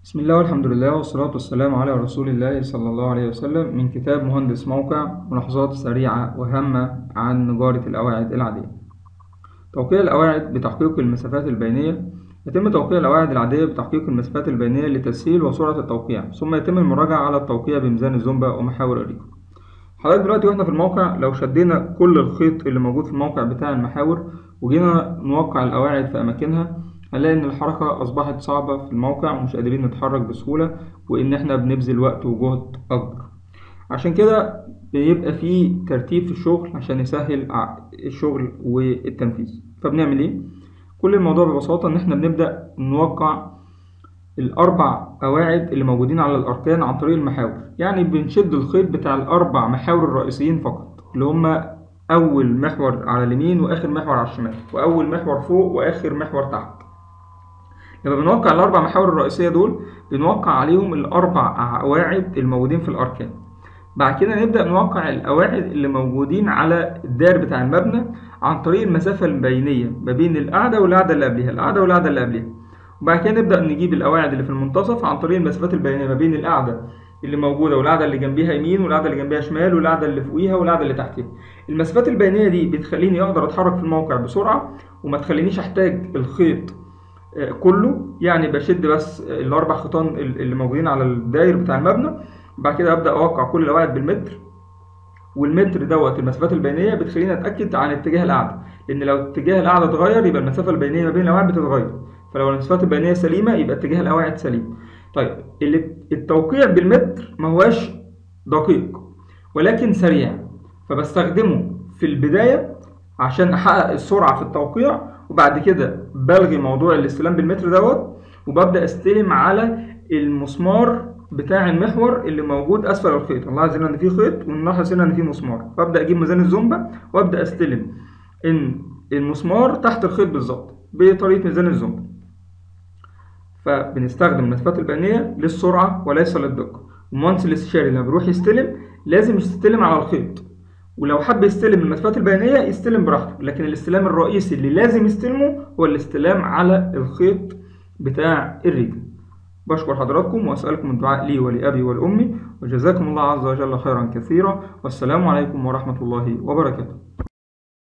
بسم الله والحمد لله والصلاة والسلام على رسول الله صلى الله عليه وسلم من كتاب مهندس موقع ملاحظات سريعة وهامة عن نجارة القواعد العادية توقيع القواعد بتحقيق المسافات البينية يتم توقيع القواعد العادية بتحقيق المسافات البينية لتسهيل وسرعة التوقيع ثم يتم المراجعة على التوقيع بميزان الزومبا ومحاور الريكو حضرتك دلوقتي واحنا في الموقع لو شدينا كل الخيط اللي موجود في الموقع بتاع المحاور وجينا نوقع القواعد في أماكنها هنلاقي إن الحركة أصبحت صعبة في الموقع ومش قادرين نتحرك بسهولة وإن إحنا بنبذل وقت وجهد أكبر عشان كده بيبقى في ترتيب في الشغل عشان يسهل الشغل والتنفيذ فبنعمل إيه؟ كل الموضوع ببساطة إن إحنا بنبدأ نوقع الأربع قواعد اللي موجودين على الأركان عن طريق المحاور يعني بنشد الخيط بتاع الأربع محاور الرئيسيين فقط اللي هما أول محور على اليمين وآخر محور على الشمال وأول محور فوق وآخر محور تحت لما بنوقع الأربع محاور الرئيسية دول بنوقع عليهم الأربع قواعد الموجودين في الأركان بعد كده نبدأ نوقع القواعد اللي موجودين على الدائر بتاع المبنى عن طريق المسافة البينية ما بين القاعدة والقاعدة اللي قبلها القاعدة والقاعدة اللي قبلها وبعد كده نبدأ نجيب القواعد اللي في المنتصف عن طريق المسافات البينية ما بين القاعدة اللي موجودة والقاعدة اللي جنبيها يمين والقاعدة اللي جنبيها شمال والقاعدة اللي فوقيها والقاعدة اللي تحتها المسافات البينية دي بتخليني أقدر أتحرك في الموقع بسرعة وما تخلينيش أحتاج الخيط كله يعني بشد بس الاربع خيطان اللي موجودين على الداير بتاع المبنى بعد كده ابدا اوقع كل القواعد بالمتر والمتر دوت المسافات البينيه بتخليني اتاكد عن اتجاه القاعده لان لو اتجاه القاعده اتغير يبقى المسافه البينيه ما بين القواعد بتتغير فلو المسافات البينيه سليمه يبقى اتجاه القواعد سليم طيب التوقيع بالمتر ما هواش دقيق ولكن سريع فبستخدمه في البدايه عشان احقق السرعه في التوقيع وبعد كده بلغي موضوع الاستلام بالمتر دوت وببدا استلم على المسمار بتاع المحور اللي موجود اسفل الخيط نلاحظ هنا ان في خيط ونلاحظ هنا ان في مسمار فابدا اجيب ميزان الزومبا وابدا استلم ان المسمار تحت الخيط بالظبط بطريقه ميزان الزومبا فبنستخدم المسافات البينيه للسرعه وليس للدقه ومهندس الاستشاري لما بيروح يستلم لازم يستلم على الخيط ولو حب يستلم المسافات البيانية يستلم براحته لكن الاستلام الرئيسي اللي لازم يستلمه هو الاستلام على الخيط بتاع الرجل بشكر حضراتكم وأسألكم الدعاء لي ولأبي ولأمي وجزاكم الله عز وجل خيرا كثيرا والسلام عليكم ورحمة الله وبركاته